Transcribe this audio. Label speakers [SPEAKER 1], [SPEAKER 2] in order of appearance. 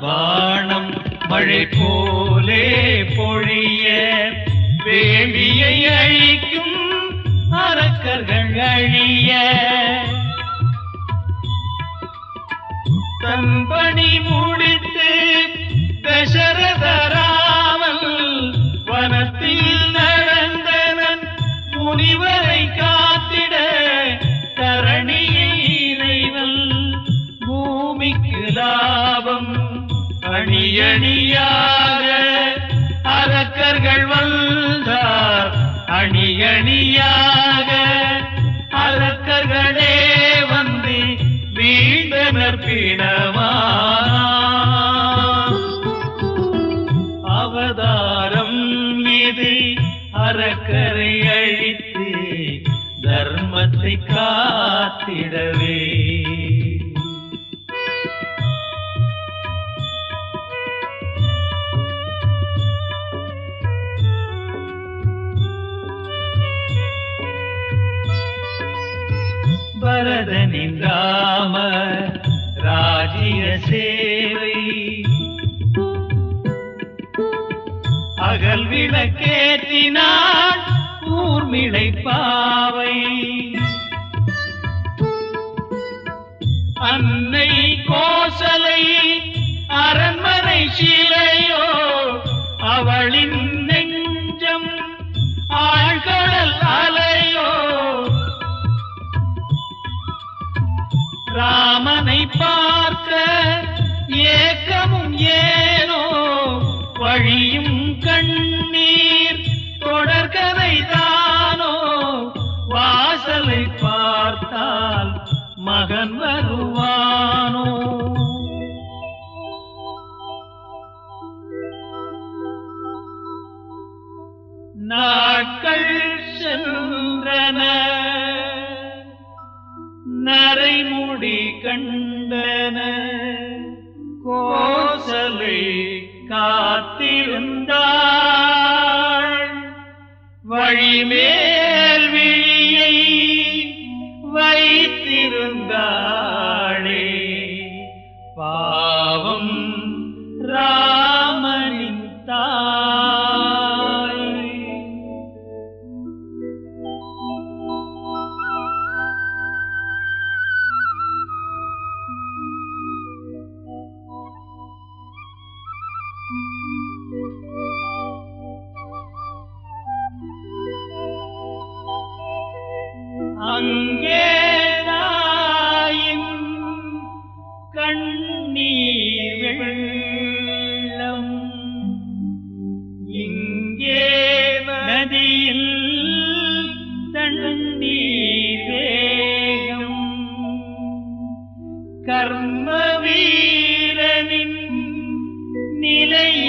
[SPEAKER 1] பாணம் மழை போலே பொழிய வேள்வியை அழிக்கும் அரக்கர்கள் அழிய தன்பணி முடித்து தசரதராமல் வனத்தில் நடந்தனன் முனிவரை காத்திட தரணியில் இறைவன் பூமிக்கு லாபம் அணியணியாக அரக்கர்கள் வந்தார் அணியணியாக அரக்கர்களே வந்து வீழ்ந்தனர் பிணமானார் அவதாரம் இது அறக்கரை அழித்து தர்மத்தை காத்திடவே பரதனின் ராம ராஜ்ய சேவை அகல் விளக்கேற்றினான் ஊர்மிளை பாவை அன்னை கோசலை அரண்மனை சிலையோ அவளின் நெஞ்சம் ஆழ்கடல் அலையோ ராமனை பார்க்க ஏக்கமும் ஏனோ வழியும் கண்ணீர் தொடர்கதை தானோ வாசலை பார்த்தால் மகன் வருவானோ நாட்கள் சென்றன நரைமுடி கண்டன கோசலை காத்திருந்தாள் வழிமேல் விழியை வைத்திருந்தாளே பாவம் ராமனின் தாய் அங்கே தாயின் கண்ணீர் வெள்ளம் இங்கே நதியில் தண்ணீர் வேகம் கர்ம வீரனின் நிலை